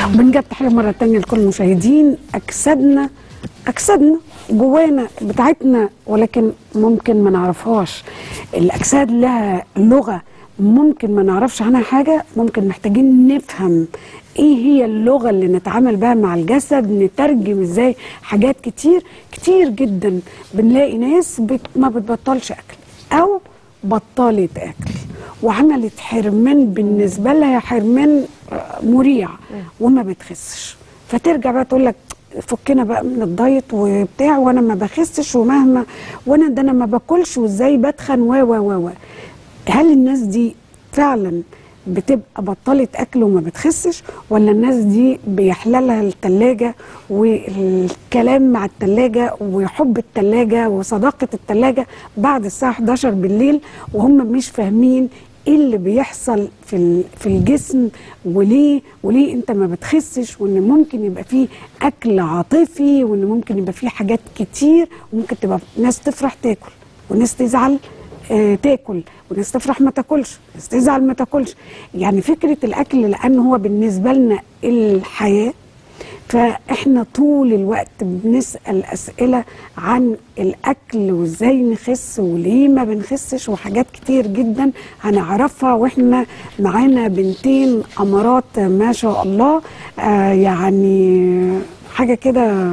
بنجد تحيه مره تانية لكل المشاهدين اجسادنا اجسادنا جوانا بتاعتنا ولكن ممكن ما نعرفهاش الاجساد لها لغه ممكن ما نعرفش عنها حاجه ممكن محتاجين نفهم ايه هي اللغه اللي نتعامل بها مع الجسد نترجم ازاي حاجات كتير كتير جدا بنلاقي ناس بت ما بتبطلش اكل او بطلت اكل وعملت حرمان بالنسبه لها حرمان آه، مريع وما بتخسش فترجع بقى تقول لك فكنا بقى من الدايت وبتاع وانا ما بخسش ومهما وانا ده انا ما باكلش وازاي بتخن و و و و هل الناس دي فعلا بتبقى بطلت اكل وما بتخسش ولا الناس دي بيحللها التلاجة والكلام مع التلاجة وحب التلاجة وصداقة التلاجة بعد الساعة 11 بالليل وهم مش فاهمين ايه اللي بيحصل في ال- في الجسم وليه وليه انت ما بتخسش وان ممكن يبقى فيه اكل عاطفي وان ممكن يبقى فيه حاجات كتير وممكن تبقى ناس تفرح تاكل وناس تزعل آه، تاكل وناس تفرح ما تاكلش ناس تزعل ما تاكلش يعني فكره الاكل لان هو بالنسبه لنا الحياه فاحنا طول الوقت بنسال اسئله عن الاكل وازاي نخس وليه ما بنخسش وحاجات كتير جدا هنعرفها واحنا معانا بنتين امارات ما شاء الله آه يعني حاجه كده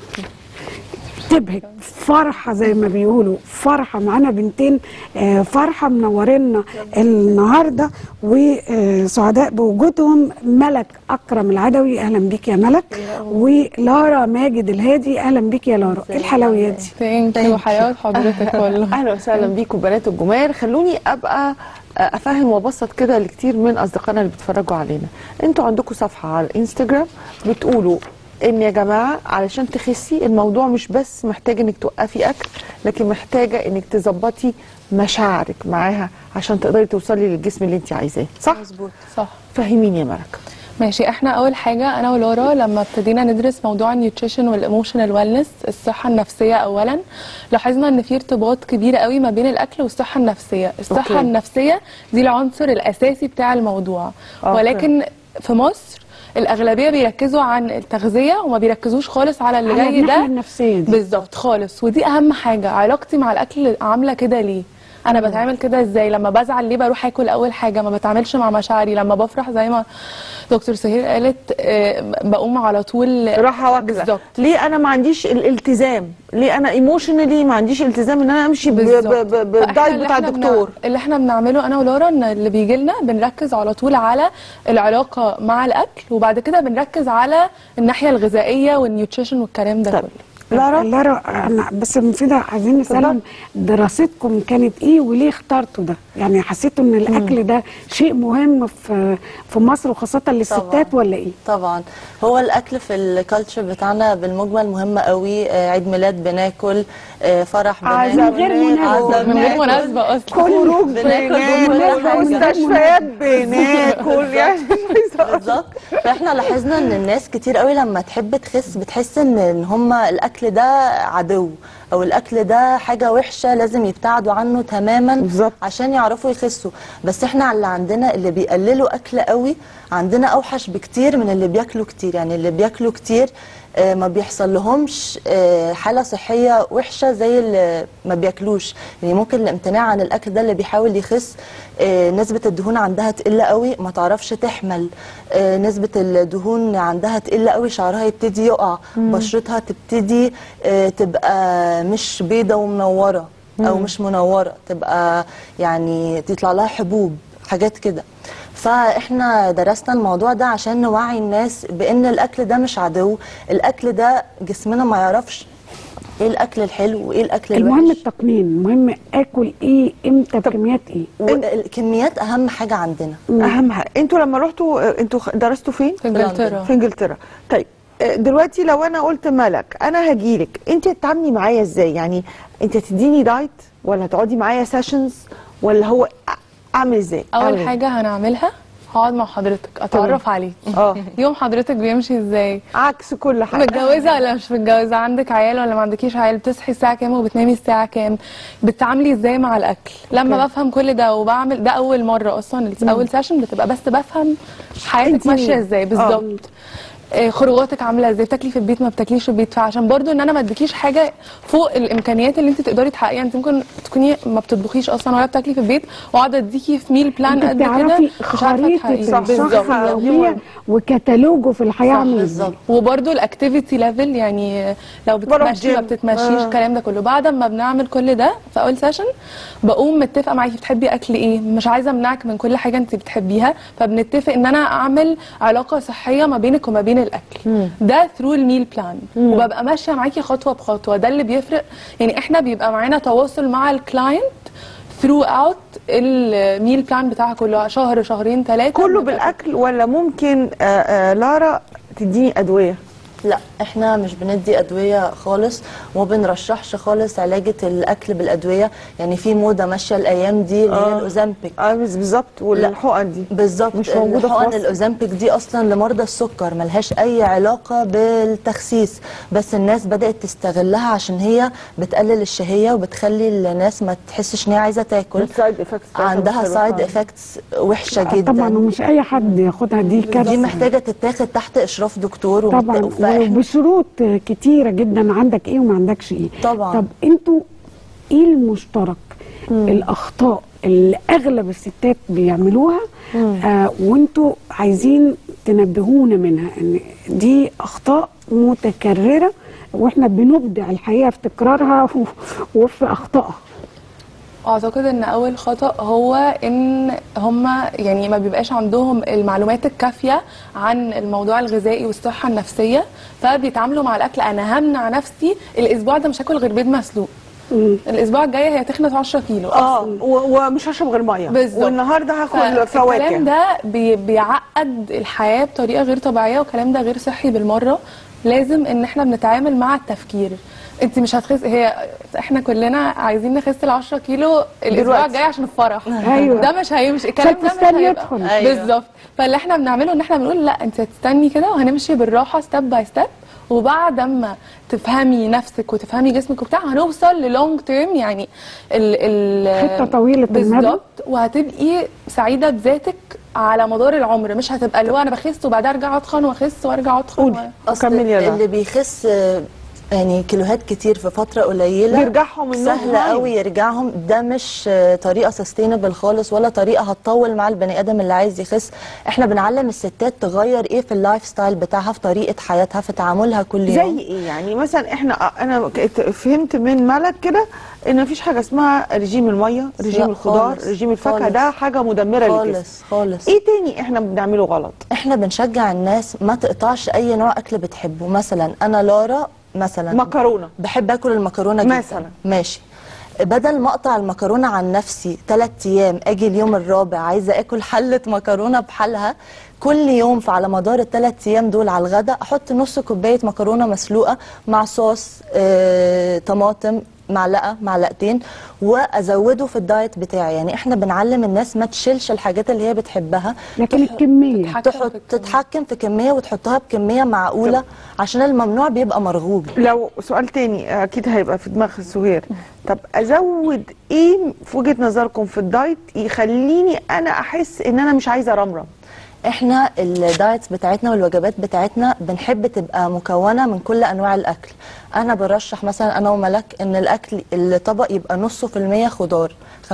تبهج فرحة زي ما بيقولوا فرحة معانا بنتين آه، فرحة منورينا النهاردة وسعداء بوجودهم ملك أكرم العدوي أهلا بيك يا ملك ولارا ماجد الهادي أهلا بيك يا لارا إيه الحلويات دي ثانك يو حياة حضرتك والله اهلا وسهلا بيكم بنات الجمال خلوني ابقى افهم وابسط كده لكتير من اصدقائنا اللي بيتفرجوا علينا انتوا عندكم صفحه على الانستجرام بتقولوا ان يا جماعه علشان تخسي الموضوع مش بس محتاج انك توقفي اكل لكن محتاجه انك تظبطي مشاعرك معاها عشان تقدري توصلي للجسم اللي انت عايزاه صح مظبوط صح فهميني يا ملك ماشي احنا اول حاجه انا ولورا لما ابتدينا ندرس موضوع النيوتريشن والايموشنال ويلنس الصحه النفسيه اولا لاحظنا ان في ارتباط كبير قوي ما بين الاكل والصحه النفسيه الصحه أوكي. أوكي. النفسيه دي العنصر الاساسي بتاع الموضوع أوكي. ولكن في مصر الاغلبيه بيركزوا عن التغذيه وما بيركزوش خالص على اللي على جاي الناحية ده النفسية دي. بالظبط خالص ودي اهم حاجه علاقتي مع الاكل عامله كده ليه انا بتعامل كده ازاي لما بزعل ليه بروح اكل اول حاجه ما بتعاملش مع مشاعري لما بفرح زي ما دكتور سهير قالت آه، بقوم على طول راحه واكله بالظبط ليه انا ما عنديش الالتزام ليه انا ايموشنالي ما عنديش التزام ان انا امشي ب- بالظبط. ب- ب- فإحنا بالدايت اللي بتاع إحنا بنع- الدكتور اللي احنا بنعمله انا ولورا ان اللي بيجي لنا بنركز على طول على العلاقه مع الاكل وبعد كده بنركز على الناحيه الغذائيه والنيوتريشن والكلام ده طب كله لارا لارا أنا بس مفيدة عايزين نسألهم دراستكم كانت ايه وليه اخترتوا ده؟ يعني حسيتوا ان الاكل ده شيء مهم في في مصر وخاصة للستات طبعاً. ولا ايه؟ طبعا هو الاكل في الكالتشر بتاعنا بالمجمل مهم قوي آه، عيد ميلاد بناكل آه، فرح عزا بناكل من غير مناسبة. عزا من غير بناكل. مناسبه اصلا خروج بناكل بناكل كل حاجة. مستشفيات بناكل يعني بالظبط فاحنا لاحظنا ان الناس كتير قوي لما تحب تخس بتحس ان ان هم الاكل ده عدو او الاكل ده حاجه وحشه لازم يبتعدوا عنه تماما بالظبط. عشان يعرفوا يخسوا بس احنا اللي عندنا اللي بيقللوا اكل قوي عندنا اوحش بكتير من اللي بياكلوا كتير يعني اللي بياكلوا كتير آه، ما بيحصل لهمش آه، حاله صحيه وحشه زي اللي ما بياكلوش يعني ممكن الامتناع عن الاكل ده اللي بيحاول يخس آه، نسبه الدهون عندها تقل قوي ما تعرفش تحمل آه، نسبه الدهون عندها تقل قوي شعرها يبتدي يقع بشرتها تبتدي آه، تبقى مش بيضه ومنوره او مش منوره تبقى يعني تطلع لها حبوب حاجات كده فاحنا درسنا الموضوع ده عشان نوعي الناس بان الاكل ده مش عدو الاكل ده جسمنا ما يعرفش ايه الاكل الحلو وايه الاكل المهم الوحش التقنين المهم اكل ايه امتى بكميات ايه؟ والكميات اهم حاجه عندنا اهم حاجه انتوا لما رحتوا انتوا خ- درستوا فين في انجلترا في انجلترا طيب آه، دلوقتي لو انا قلت ملك انا هجيلك انت هتتعاملي معايا ازاي يعني انت هتديني دايت ولا هتقعدي معايا سيشنز ولا هو أ- اعمل ازاي أعمل اول إيه؟ حاجه هنعملها هقعد مع حضرتك اتعرف عليك اه يوم حضرتك بيمشي ازاي عكس كل حاجه متجوزه ولا مش متجوزه عندك عيال ولا ما عندكيش عيال بتصحي الساعه كام وبتنامي الساعه كام بتتعاملي ازاي مع الاكل لما بفهم كل ده وبعمل ده اول مره اصلا اول سيشن بتبقى بس بفهم حياتك انتي ماشيه مين؟ ازاي بالظبط آه، خروجاتك عامله ازاي بتاكلي في البيت ما بتاكليش في البيت فعشان برضو ان انا ما اديكيش حاجه فوق الامكانيات اللي انت تقدري تحققيها انت ممكن تكوني ما بتطبخيش اصلا ولا بتاكلي في البيت واقعد اديكي في ميل بلان انت قد كده بتعرفي مش عارفه خريطه تحققيه الشخص بالظبط اليوميه وكتالوجه في الحياه عامل ازاي بالظبط وبرده الاكتيفيتي ليفل يعني لو بروح بتتمشي ما جيم. بتتمشيش آه. الكلام ده كله بعد ما بنعمل كل ده في اول سيشن بقوم متفقه معاكي بتحبي اكل ايه مش عايزه امنعك من كل حاجه انت بتحبيها فبنتفق ان انا اعمل علاقه صحيه ما بينك وما بين الاكل ده ثرو الميل بلان وببقى ماشيه معاكي خطوه بخطوه ده اللي بيفرق يعني احنا بيبقى معانا تواصل مع الكلاينت ثرو اوت الميل بلان بتاعها كله شهر شهرين ثلاثه كله بالاكل ولا ممكن آه آه لارا تديني ادويه لا احنا مش بندي ادويه خالص وما بنرشحش خالص علاجه الاكل بالادويه يعني في موضه ماشيه الايام دي اللي هي آه. الاوزامبيك اه بس- بالظبط والحقن دي بالظبط مش موجودة في الحقن مصر. الاوزامبيك دي اصلا لمرضى السكر ملهاش اي علاقه بالتخسيس بس الناس بدات تستغلها عشان هي بتقلل الشهيه وبتخلي الناس ما تحسش ان هي عايزه تاكل السايد افكتس عندها سايد افكتس وحشه جدا طبعا ومش اي حد ياخدها دي كارثه دي محتاجه تتاخد تحت اشراف دكتور ومت- طبعا فإحنا- وبشروط كتيره جدا عندك ايه وما عندكش ايه طبعا. طب انتوا ايه المشترك الاخطاء اللي اغلب الستات بيعملوها آه وانتوا عايزين تنبهونا منها ان دي اخطاء متكرره واحنا بنبدع الحقيقه في تكرارها وفي اخطائها اعتقد ان اول خطا هو ان هما يعني ما بيبقاش عندهم المعلومات الكافيه عن الموضوع الغذائي والصحه النفسيه فبيتعاملوا مع الاكل انا همنع نفسي الاسبوع ده مش هاكل غير بيض مسلوق الاسبوع الجاي هي تخنت 10 كيلو اه و- ومش هشرب غير ميه بالظبط. والنهارده هاكل الكلام فواكه ده بي بيعقد الحياه بطريقه غير طبيعيه والكلام ده غير صحي بالمره لازم ان احنا بنتعامل مع التفكير انت مش هتخس هي احنا كلنا عايزين نخس ال 10 كيلو الاسبوع دلوقتي. الجاي عشان الفرح أيوة. ده مش هيمشي الكلام ده مش فتستني هيبقى يدخل. أيوة. بالظبط فاللي احنا بنعمله ان احنا بنقول لا انت هتستني كده وهنمشي بالراحه ستيب باي ستيب وبعد ما تفهمي نفسك وتفهمي جسمك وبتاع هنوصل للونج تيرم يعني ال ال خطة طويلة المدى. بالظبط وهتبقي سعيده بذاتك على مدار العمر مش هتبقى اللي هو انا بخس وبعدين ارجع اتخن واخس وارجع اتخن قولي. و... اصل وكملي يا لارا. اللي بيخس آه، يعني كيلوهات كتير في فتره قليله بيرجعهم النوم سهل نايم. قوي يرجعهم ده مش آه، طريقه سستينبل خالص ولا طريقه هتطول مع البني ادم اللي عايز يخس احنا بنعلم الستات تغير ايه في اللايف ستايل بتاعها في طريقه حياتها في تعاملها كل زي يوم ايه يعني مثلا احنا انا ك- فهمت من ملك كده ان مفيش حاجه اسمها رجيم الميه رجيم لا الخضار خالص، رجيم الفاكهه خالص. ده حاجه مدمره للجسم خالص خالص ايه تاني احنا بنعمله غلط احنا بنشجع الناس ما تقطعش اي نوع اكل بتحبه مثلا انا لارا مثلا مكرونه بحب اكل المكرونه جدا مثلا. ماشي بدل ما اقطع المكرونه عن نفسي ثلاث ايام اجي اليوم الرابع عايزه اكل حله مكرونه بحالها كل يوم فعلى مدار الثلاث ايام دول على الغداء احط نص كوبايه مكرونه مسلوقه مع صوص آه، طماطم معلقه معلقتين وازوده في الدايت بتاعي يعني احنا بنعلم الناس ما تشيلش الحاجات اللي هي بتحبها لكن الكميه تتحكم تحط في الكمية. تتحكم في كميه وتحطها بكميه معقوله عشان الممنوع بيبقى مرغوب لو سؤال تاني اكيد هيبقى في دماغ سهير طب ازود ايه في وجهه نظركم في الدايت يخليني انا احس ان انا مش عايزه رمرم احنا الدايتس بتاعتنا والوجبات بتاعتنا بنحب تبقى مكونه من كل انواع الاكل انا برشح مثلا انا وملك ان الاكل الطبق يبقى نصه في المية خضار 50%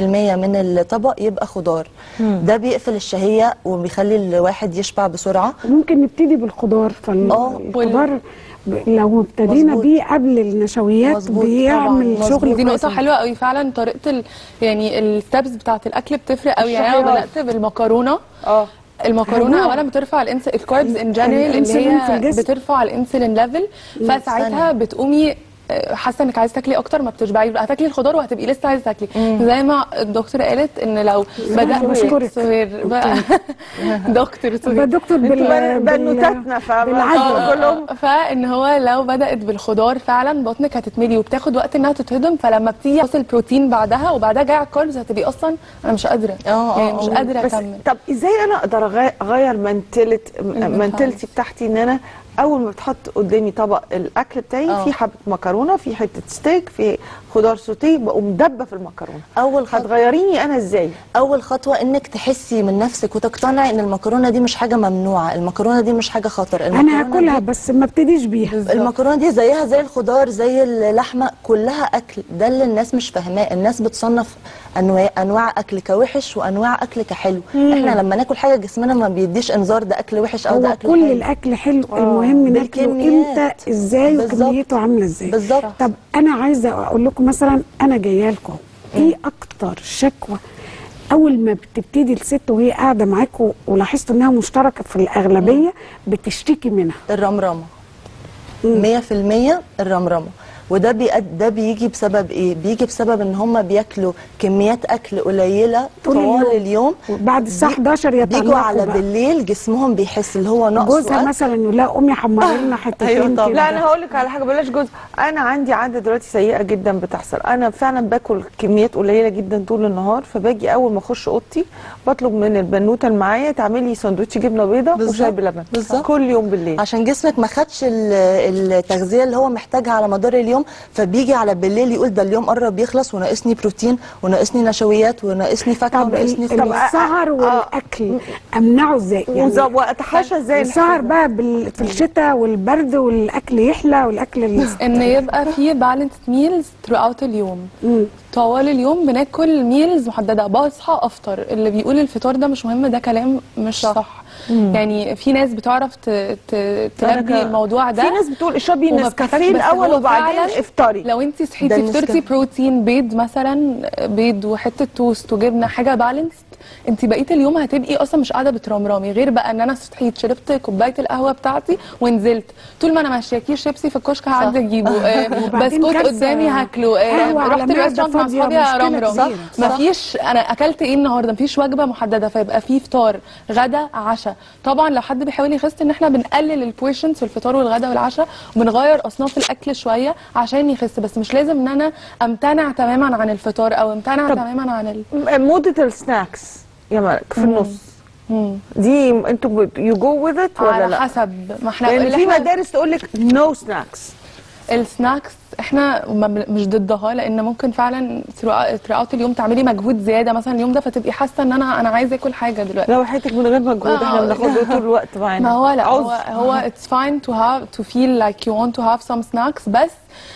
من الطبق يبقى خضار ده بيقفل الشهيه وبيخلي الواحد يشبع بسرعه ممكن نبتدي بالخضار آه، فالخضار ب- لو ابتدينا مظبوط. بيه قبل النشويات مظبوط، بيعمل طبعاً، شغل مظبوط. دي كويس نقطة أوي. حلوة قوي فعلا طريقة ال... يعني الستبس بتاعت الأكل بتفرق قوي يعني أنا الشهيات. بدأت بالمكرونة اه المكرونه هجوع. اولا بترفع الانس الكاربز ان جنرال اللي الإنسولين في هي الجسم. بترفع الانسولين ليفل فساعتها ثانية. بتقومي آه، حاسه انك عايزه تاكلي اكتر ما بتشبعي بقى هتاكلي الخضار وهتبقي لسه عايزه تاكلي زي ما الدكتور قالت ان لو بدات بشكرك. سهير بقى دكتور يبقى سهير دكتور بال انتوا بال- بنوتاتنا فاهمة؟ بالعدوى. كلهم فان هو لو بدات بالخضار فعلا بطنك هتتملي وبتاخد وقت انها تتهضم فلما بتيجي توصل بروتين بعدها وبعدها جاي على الكاربز هتبقي اصلا انا مش قادره اه، يعني اه، مش اه. قادره بس اكمل طب ازاي انا اقدر أغي- اغير منتلت منتلتي بتاعتي ان انا اول ما بتحط قدامي طبق الاكل بتاعي اه. في حبه مكرونه في حته ستيك في خضار سوتيه بقوم دبه في المكرونه اول خطوه هتغيريني انا ازاي اول خطوه انك تحسي من نفسك وتقتنعي ان المكرونه دي مش حاجه ممنوعه المكرونه دي مش حاجه خطر انا المكرونة هاكلها دي- بس ما ابتديش بيها المكرونه دي زيها زي الخضار زي اللحمه كلها اكل ده اللي الناس مش فاهماه الناس بتصنف انواع انواع اكل كوحش وانواع اكل كحلو احنا لما ناكل حاجه جسمنا ما بيديش انذار ده اكل وحش او ده هو اكل كل حلو الاكل حلو المهم ناكله بالكميات. امتى ازاي بالظبط. وكميته عامله ازاي بالظبط. طب انا عايزه اقول لكم مثلا انا جايه لكم ايه اكتر شكوى اول ما بتبتدي الست وهي قاعده معاكم ولاحظتوا انها مشتركه في الاغلبيه بتشتكي منها الرمرمه 100% الرمرمه وده بيأد ده بيجي بسبب ايه بيجي بسبب ان هم بياكلوا كميات اكل قليله طول طوال اليوم. اليوم وبعد الساعه 11 بيجوا يطلعوا على بقى. بالليل جسمهم بيحس اللي هو نقص جوزها أكل. مثلا يقول لها قومي حمري لنا حتتين أيوة طبعا. كده. لا انا هقول لك على حاجه بلاش جوز انا عندي عاده دلوقتي سيئه جدا بتحصل انا فعلا باكل كميات قليله جدا طول النهار فباجي اول ما اخش اوضتي بطلب من البنوته اللي معايا تعمل لي سندوتش جبنه بيضاء بالظبط. وشاي بلبن بالظبط. كل يوم بالليل عشان جسمك ما خدش ال- التغذيه اللي هو محتاجها على مدار اليوم فبيجي على بالليل يقول ده اليوم قرب يخلص وناقصني بروتين وناقصني نشويات وناقصني فاكهه طب وناقصني ال- فلوس السهر والاكل امنعه ازاي وز- واتحاشى ازاي السهر بقى بال... في الشتاء والبرد والاكل يحلى والاكل ال... ان يبقى في بالانسد ميلز throughout اليوم مم. طوال اليوم بناكل ميلز محدده بصحى افطر اللي بيقول الفطار ده مش مهم ده كلام مش صح, يعني في ناس بتعرف ت... ت... تلبي الموضوع ده في ناس بتقول اشربي وما نسكافيه بتحتاج- بس الاول هو وبعدين فعلاً افطري لو انت ده صحيتي فطرتي النسكافيه. بروتين بيض مثلا بيض وحته توست وجبنه حاجه بالانس انت بقيه اليوم هتبقي اصلا مش قاعده بترمرمي غير بقى ان انا صحيت شربت كوبايه القهوه بتاعتي ونزلت طول ما انا ماشيه كيس شيبسي في الكشك هعدي اجيبه آه وبعدين بسكوت كارثة. قدامي هاكله آه قهوة على رحت معدة الريستورانت مع فاضية اصحابي مشكلة ارمرم كبيرة. صح. مفيش انا اكلت ايه النهارده مفيش وجبه محدده فيبقى في فطار غدا عشاء طبعا لو حد بيحاول يخس ان احنا بنقلل البورشنز في الفطار والغدا والعشاء وبنغير اصناف الاكل شويه عشان يخس بس مش لازم ان انا امتنع تماما عن الفطار او امتنع طب- تماما عن ال... موضه السناكس يا مالك في النص مم. دي انتوا يو جو وذ ات ولا على لا؟ حسب ما احنا لان اللي في احنا مدارس تقول لك نو سناكس السناكس احنا ما بن- مش ضدها لان ممكن فعلا throughout اليوم تعملي مجهود زياده مثلا اليوم ده فتبقي حاسه ان انا انا عايزه اكل حاجه دلوقتي لو حياتك من غير مجهود احنا آه. بناخده طول الوقت معانا ما هو لا هو عذر. هو it's fine to have to feel like you want to have some snacks بس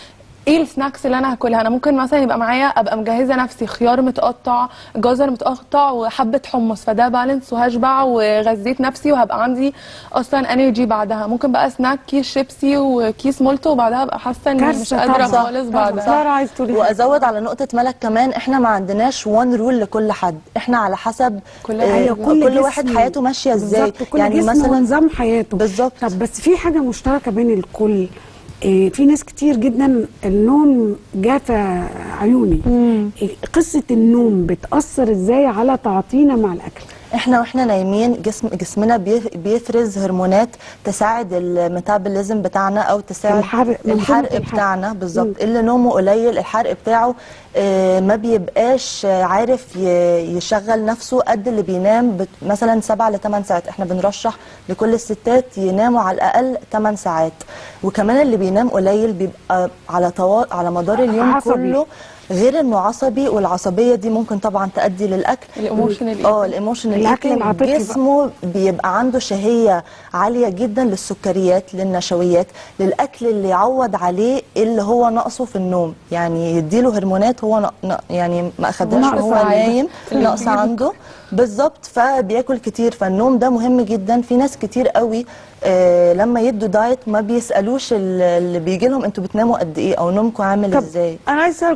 ايه السناكس اللي انا هاكلها انا ممكن مثلا يبقى معايا ابقى مجهزه نفسي خيار متقطع جزر متقطع وحبه حمص فده بالانس وهشبع وغذيت نفسي وهبقى عندي اصلا انرجي بعدها ممكن بقى سناك كيس شيبسي وكيس مولتو وبعدها ابقى حاسه اني كارثة مش قادره طبعاً. خالص بعدها ساره عايز تقولي حاجة. وازود على نقطه ملك كمان احنا ما عندناش وان رول لكل حد احنا على حسب كل آه، أيوة، كل, جسم- واحد حياته ماشيه ازاي بالظبط كل يعني جسم مثلا ونظام حياته بالظبط. طب بس في حاجه مشتركه بين الكل إيه في ناس كتير جدا النوم جاف عيوني إيه قصه النوم بتاثر ازاي على تعاطينا مع الاكل احنا واحنا نايمين جسم جسمنا بيف- بيفرز هرمونات تساعد الميتابوليزم بتاعنا او تساعد الحرق- منظومة الحرق الحرق. بتاعنا مم. بالظبط اللي نومه قليل الحرق بتاعه آه، ما بيبقاش آه، عارف ي- يشغل نفسه قد اللي بينام بت- مثلا 7 ل 8 ساعات احنا بنرشح لكل الستات يناموا على الاقل 8 ساعات وكمان اللي بينام قليل بيبقى على طوال على مدار اليوم عصبي. كله غير انه عصبي والعصبيه دي ممكن طبعا تؤدي للاكل الايموشنال اه الايموشنال الأكل ايتنج العاطفي بقى. جسمه بيبقى عنده شهيه عاليه جدا للسكريات للنشويات للاكل اللي يعوض عليه اللي هو ناقصه في النوم يعني يديله هرمونات هو ن... ن... يعني ما اخدهاش ناقصة وهو عنده. نايم ناقصه عنده بالظبط فبياكل كتير فالنوم ده مهم جدا في ناس كتير قوي آه لما يدوا دايت ما بيسالوش ال- اللي بيجي لهم انتوا بتناموا قد ايه او نومكم عامل طب ازاي انا عايز اسالك سؤال انت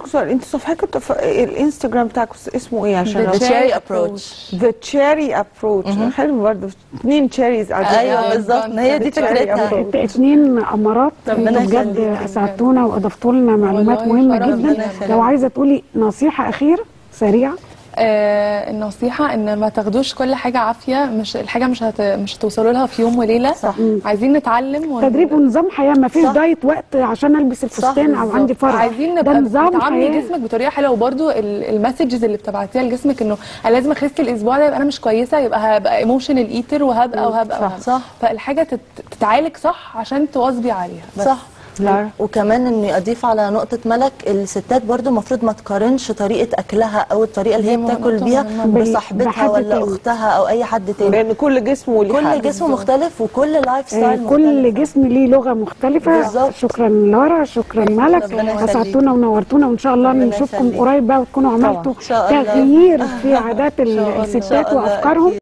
انتوا صفحتكم التف... الانستجرام بتاعكم اسمه ايه عشان The The أعرف؟ Cherry Cherry Approach. Approach. ذا تشيري ابروتش حلو برضه اثنين تشيريز قاعدين ايوه بالظبط ما هي دي The Cherry فكرتها Approach. انت اتنين امارات ربنا انتوا بجد يخليك. اسعدتونا واضفتوا لنا معلومات والله مهمه شرف جدا ربنا يخليك. لو عايزه تقولي نصيحه اخيره سريعه آه النصيحة ان ما تاخدوش كل حاجة عافية مش الحاجة مش هت... مش هتوصلوا لها في يوم وليلة صح. عايزين نتعلم ون... تدريب ونظام حياه ما فيش صح. دايت وقت عشان البس الفستان او بالظبط. عندي فرح عايزين ده نبقى نظام بتعاملي حياه جسمك بطريقه حلوه وبرده المسجز اللي بتبعتيها لجسمك انه انا لازم اخس الاسبوع ده يبقى انا مش كويسه يبقى هبقى ايموشنال ايتر وهبقى وهبقى صح، وهبقى. صح. فالحاجه تت... تتعالج صح عشان تواظبي عليها بس. صح لارا. وكمان اني اضيف على نقطه ملك الستات برضو المفروض ما تقارنش طريقه اكلها او الطريقه اللي هي دي بتاكل نقطة بيها مهمة. بال- بصاحبتها بحد ولا تاني. اختها او اي حد تاني لان كل جسم وليه حاجة. كل جسم مختلف وكل لايف آه، ستايل كل مختلف. جسم ليه لغه مختلفه بالظبط. شكرا لارا شكرا ملك ربنا يخليك. اسعدتونا ونورتونا وان شاء الله ربنا نشوفكم يخليك. قريب بقى وتكونوا طبعاً. عملتوا إن شاء الله. تغيير في عادات شاء الله. الستات إن شاء الله وافكارهم أكيد.